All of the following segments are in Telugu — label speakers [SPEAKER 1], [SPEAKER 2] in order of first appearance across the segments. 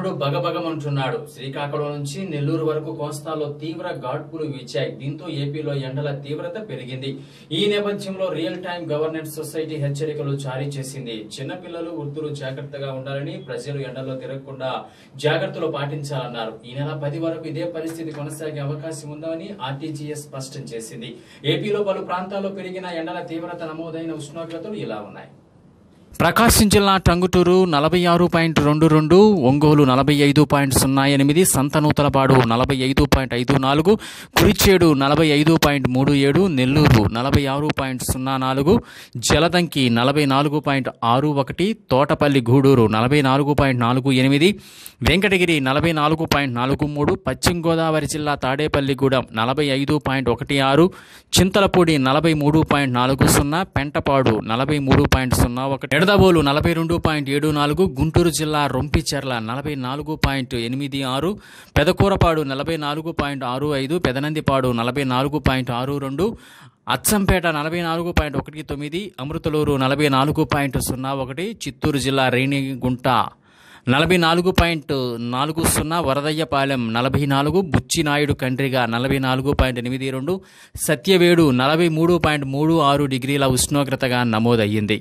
[SPEAKER 1] వాహనుడు బగబగమంటున్నాడు శ్రీకాకుళం నుంచి నెల్లూరు వరకు కోస్తాలో తీవ్ర గాడ్పులు వీచాయి దీంతో ఏపీలో ఎండల తీవ్రత పెరిగింది ఈ నేపథ్యంలో రియల్ టైం గవర్నెన్స్ సొసైటీ హెచ్చరికలు జారీ చేసింది చిన్నపిల్లలు వృద్ధులు జాగ్రత్తగా ఉండాలని ప్రజలు ఎండలో తిరగకుండా జాగ్రత్తలు పాటించాలన్నారు ఈ నెల పది వరకు ఇదే పరిస్థితి కొనసాగే అవకాశం ఉందని ఆర్టీజీఎస్ స్పష్టం చేసింది ఏపీలో పలు ప్రాంతాల్లో పెరిగిన ఎండల తీవ్రత నమోదైన ఉష్ణోగ్రతలు ఇలా ఉన్నాయి ప్రకాశం జిల్లా టంగుటూరు నలభై ఆరు పాయింట్ రెండు రెండు ఒంగోలు నలభై ఐదు పాయింట్ సున్నా ఎనిమిది సంతనూతలపాడు నలభై ఐదు పాయింట్ ఐదు నాలుగు కురిచేడు నలభై ఐదు పాయింట్ మూడు ఏడు నెల్లూరు నలభై ఆరు పాయింట్ సున్నా నాలుగు జలదంకి నలభై నాలుగు పాయింట్ ఆరు ఒకటి తోటపల్లి గూడూరు నలభై నాలుగు పాయింట్ నాలుగు ఎనిమిది వెంకటగిరి నలభై నాలుగు పాయింట్ నాలుగు మూడు పశ్చిమ గోదావరి జిల్లా తాడేపల్లిగూడెం నలభై ఐదు పాయింట్ ఒకటి ఆరు చింతలపూడి నలభై మూడు పాయింట్ నాలుగు సున్నా పెంటపాడు నలభై మూడు పాయింట్ సున్నా ఒకటి ఎడదవోలు నలభై రెండు పాయింట్ ఏడు నాలుగు గుంటూరు జిల్లా రొంపిచెర్ల నలభై నాలుగు పాయింట్ ఎనిమిది ఆరు పెదకూరపాడు నలభై నాలుగు పాయింట్ ఆరు ఐదు పెదనందిపాడు నలభై నాలుగు పాయింట్ ఆరు రెండు అచ్చంపేట నలభై నాలుగు పాయింట్ ఒకటి తొమ్మిది అమృతలూరు నలభై నాలుగు పాయింట్ సున్నా ఒకటి చిత్తూరు జిల్లా రేణిగుంట నలభై నాలుగు పాయింట్ నాలుగు సున్నా వరదయ్యపాలెం నలభై నాలుగు బుచ్చినాయుడు కండ్రిగా నలభై నాలుగు పాయింట్ ఎనిమిది రెండు సత్యవేడు నలభై మూడు పాయింట్ మూడు ఆరు డిగ్రీల ఉష్ణోగ్రతగా నమోదయ్యింది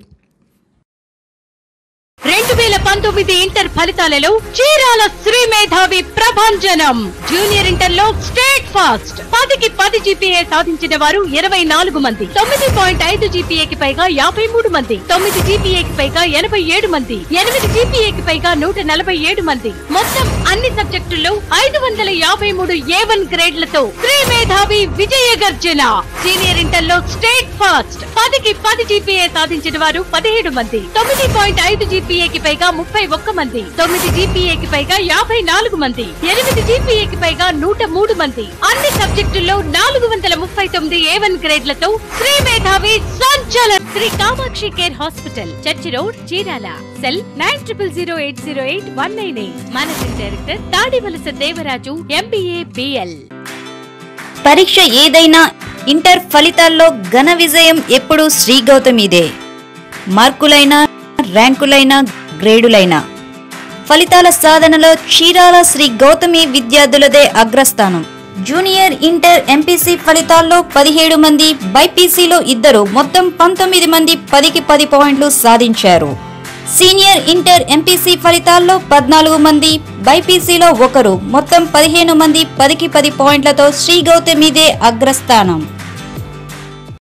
[SPEAKER 2] రెండు వేల పంతొమ్మిది ఇంటర్ ఫలితాలలో చీరాల శ్రీ మేధావి ప్రభంజనం జూనియర్ ఇంటర్ లో స్టేట్ ఫాస్ట్ పదికి పది జీపీఏ సాధించిన వారు ఇరవై నాలుగు మంది తొమ్మిది పాయింట్ ఐదు జీపీఏకి పైగా యాభై మూడు మంది తొమ్మిది జీపీఏకి పైగా ఎనభై ఏడు మంది ఎనిమిది జీపీఏకి పైగా నూట నలభై ఏడు మంది మొత్తం అన్ని సబ్జెక్టుల్లో ఐదు వందల యాభై మూడు ఏ వన్ గ్రేడ్లతో శ్రీ మేధావి విజయ గర్జన సీనియర్ ఇంటర్ లో స్టేట్ ఫాస్ట్ పదికి పది జీపీఏ సాధించిన వారు పదిహేడు మంది తొమ్మిది పాయింట్ ఐదు జీపీఏకి పైగా ముప్పై ఒక్క మంది తొమ్మిది జీపీఏకి పైగా యాభై నాలుగు మంది ఎనిమిది జీపీఏకి పైగా నూట మూడు మంది అన్ని సబ్జెక్టుల్లో నాలుగు వందల ముప్పై తొమ్మిది ఏ వన్ గ్రేడ్లతో శ్రీ మేధావి సంచలన్ Sri Kamakshi care hospital church road Chirala cell nine triple zero eight zero eight one nine eight managing director Tadivalasa Devaraju MBA BL
[SPEAKER 3] పరీక్ష ఏదైనా ఇంటర్ ఫలితాల్లో ఘన విజయం ఎప్పుడూ శ్రీ గౌతమిదే మార్కులైనా ర్యాంకులైనా గ్రేడులైనా ఫలితాల సాధనలో చీరాల శ్రీ గౌతమి విద్యార్థులదే అగ్రస్థానం జూనియర్ ఇంటర్ ఎంపీసీ ఫలితాల్లో పదిహేడు మంది బైపీసీలో ఇద్దరు మొత్తం పంతొమ్మిది మంది పదికి పది పాయింట్లు సాధించారు సీనియర్ ఇంటర్ ఎంపీసీ ఫలితాల్లో పద్నాలుగు మంది బైపీసీలో ఒకరు మొత్తం పదిహేను మంది పదికి పది పాయింట్లతో శ్రీ గౌతమిదే అగ్రస్థానం